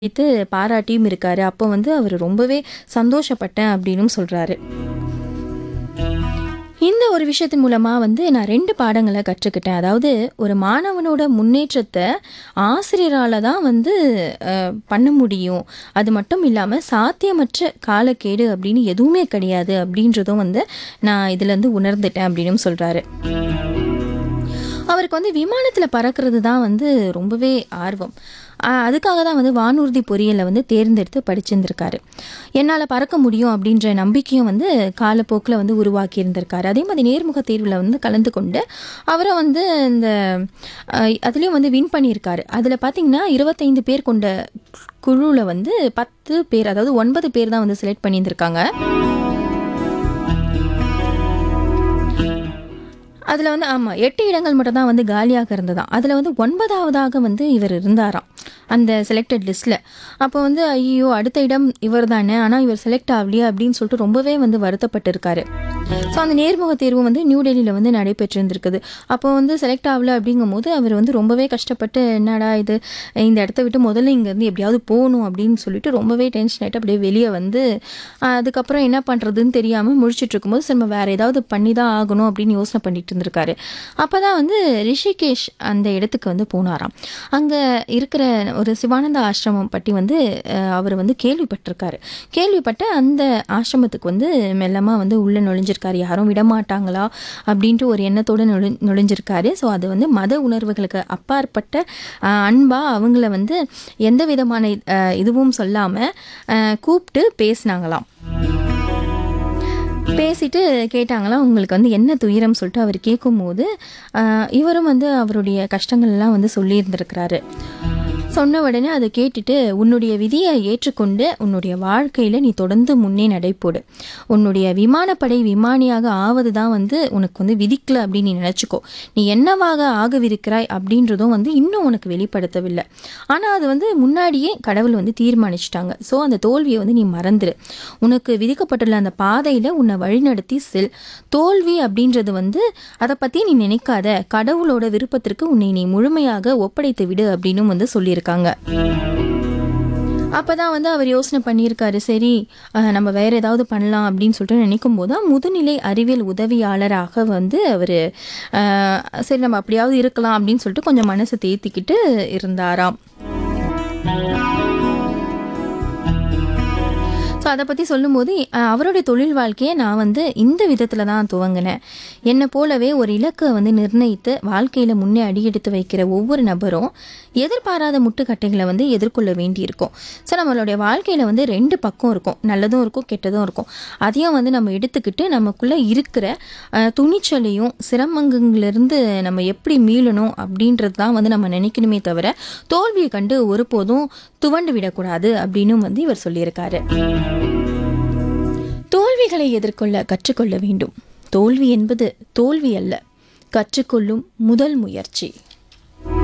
வைத்து பாராட்டியும் இருக்காரு. அப்போ வந்து அவரு ரொம்பவே சந்தோஷப்பட்டேன் அப்படின்னும் சொல்றாரு. இந்த ஒரு விஷயத்தின் மூலமா வந்து நான் 2 பாடங்கள கற்றுக்கிட்டேன். அதாவது ஒரு மாணவனோட முன்னேற்றத்த ஆசிரியரால தான் வந்து அ பண்ண முடியும். அது மட்டும் இல்லாம சாத்தியமற்ற காலக்கேடு அப்படின்னு எதுவுமே கிடையாது அப்படின்றதும் வந்து நான் இதுலருந்து உணர்ந்துட்டேன் அப்படின்னும் சொல்றாரு. அவருக்கு வந்து விமானத்துல பறக்கிறது தான் வந்து ரொம்பவே ஆர்வம். அ அதுக்காக தான் வந்து வானூர்தி பொறியியல வந்து தேர்ந்தெடுத்து படிச்சிருந்திருக்காரு. என்னால பறக்க முடியும் அப்படின்ற நம்பிக்கையும் வந்து காலப்போக்குல வந்து உருவாக்கி இருந்திருக்காரு. அதே மாதிரி நேர்முக தேர்வுல வந்து கலந்து கொண்டு அவரும் வந்து இந்த அ அதுலயும் வந்து வின் பண்ணியிருக்காரு. அதுல பார்த்தீங்கன்னா 25 பேர் கொண்ட குழுல வந்து 10 பேர் அதாவது 9 பேர் தான் வந்து செலக்ட் பண்ணியிருந்திருக்காங்க. அதுல வந்து ஆமா 8 இடங்கள் மட்டும் தான் வந்து காலியாக இருந்ததாம். அதுல வந்து 9வதாக வந்து இவர் இருந்தாராம். அந்த செலக்டட் லிஸ்ட்ல. அப்போ வந்து ஐய்யயோ! அடுத்த இடம் இவர் தானே. ஆனா இவர் செலக்ட் ஆவலையே அப்படின்னு சொல்லிட்டு ரொம்பவே வந்து வருத்தப்பட்டிருக்காரு. ஸோ அந்த நேர்முக தேர்வு வந்து நியூ டெல்லியில வந்து நடைபெற்றிருந்திருக்குது. அப்போ வந்து செலக்ட் ஆவல அப்படிங்கும்போது அவர் வந்து ரொம்பவே கஷ்டப்பட்டு என்னடா இது இந்த இடத்த விட்டு முதல்ல இங்கேருந்து எப்படியாவது போகணும் அப்படின்னு சொல்லிட்டு ரொம்பவே டென்ஷன் ஆயிட்டு அப்படியே வெளிய வந்து அதுக்கப்புறம் என்ன பண்றதுன்னு தெரியாம முழிச்சிட்டு இருக்கும்போது சரி நம்ம வேற ஏதாவது பண்ணி தான் ஆகணும் அப்படின்னு யோசனை பண்ணிட்டு இருந்திருக்காரு. அப்பதான் வந்து ரிஷிகேஷ் அந்த இடத்துக்கு வந்து போனாராம். அங்க இருக்கிற ஒரு சிவானந்த ஆசிரமம் பற்றி வந்து அ அவர் வந்து கேள்விப்பட்டிருக்காரு. கேள்விப்பட்டு அந்த ஆசிரமத்துக்கு வந்து மெல்லமா வந்து உள்ள நுழைஞ்சிருக்காரு. யாரும் விடமாட்டாங்களா அப்படின்ட்டு ஒரு எண்ணத்தோட நுழை நுழைஞ்சிருக்காரு. ஸோ அது வந்து மத உணர்வுகளுக்கு அப்பாற்பட்ட அ அன்பா அவங்கள வந்து எந்த விதமான அ இதுவும் சொல்லாம அ கூப்பிட்டு பேசினாங்களாம். பேசிட்டு கேட்டாங்களாம் உங்களுக்கு வந்து என்ன துயரம் சொல்லிட்டு அவர் கேட்கும்போது அ இவரும் வந்து அவருடைய கஷ்டங்கள்லாம் வந்து சொல்லியிருந்திருக்கிறாரு. சொன்ன உடனே அதை கேட்டுட்டு உன்னுடைய விதிய ஏற்றுக்கொண்டு உன்னுடைய வாழ்க்கையில நீ தொடர்ந்து முன்னே நடைபோடு. உன்னுடைய விமானப்படை விமானியாக ஆவது தான் வந்து உனக்கு வந்து விதிக்கல அப்படின்னு நீ நினைச்சுக்கோ. நீ என்னவாக ஆகவிருக்கிறாய் அப்படின்றதும் வந்து இன்னும் உனக்கு வெளிப்படுத்தவில்லை. ஆனா அது வந்து முன்னாடியே கடவுள் வந்து தீர்மானிச்சுட்டாங்க. ஸோ அந்த தோல்விய வந்து நீ மறந்துரு. உனக்கு விதிக்கப்பட்டுள்ள அந்த பாதையில உன்னை வழிநடத்தி செல். தோல்வி அப்படின்றது வந்து அத பத்தி நீ நினைக்காத. கடவுளோட விருப்பத்திற்கு உன்னை நீ முழுமையாக ஒப்படைத்து விடு அப்படின்னும் வந்து சொல்லியிருக்காங்க. அப்பதான் வந்து அவர் யோசனை பண்ணியிருக்காரு. சரி அ நம்ம வேற ஏதாவது பண்ணலாம் அப்படின்னு சொல்லிட்டு நினைக்கும்போது தான் முதுநிலை அறிவியல் உதவியாளராக வந்து அவரு அ சரி நம்ம அப்படியாவது இருக்கலாம் அப்படின்னு சொல்லிட்டு கொஞ்சம் மனச தேத்திக்கிட்டு இருந்தாராம். ஸோ அத பத்தி சொல்லும்போது அ அவருடைய தொழில் வாழ்க்கைய நான் வந்து இந்த விதத்துல தான் துவங்குனேன். என்ன போலவே ஒரு இலக்க வந்து நிர்ணயித்து வாழ்க்கையில முன்னே அடியெடுத்து வைக்கிற ஒவ்வொரு நபரும் எதிர்பாராத முட்டுக்கட்டைகள வந்து எதிர்கொள்ள வேண்டியிருக்கும். ஸோ நம்மளுடைய வாழ்க்கையில வந்து 2 பக்கம் இருக்கும். நல்லதும் இருக்கும், கெட்டதும் இருக்கும். அதையும் வந்து நம்ம எடுத்துக்கிட்டு நமக்குள்ள இருக்கிற அ துணிச்சலையும் சிரமங்கள்லேருந்து நம்ம எப்படி மீளணும் அப்படின்றது தான் வந்து நம்ம நினைக்கணுமே தவிர தோல்விய கண்டு ஒருபோதும் துவண்டு விடக்கூடாது அப்படின்னும் வந்து இவர் சொல்லியிருக்காரு. தோல்விகளை எதிர்கொள்ள கற்றுக்கொள்ள வேண்டும். தோல்வி என்பது தோல்வி அல்ல. கற்றுக்கொள்ளும் முதல் முயற்சி.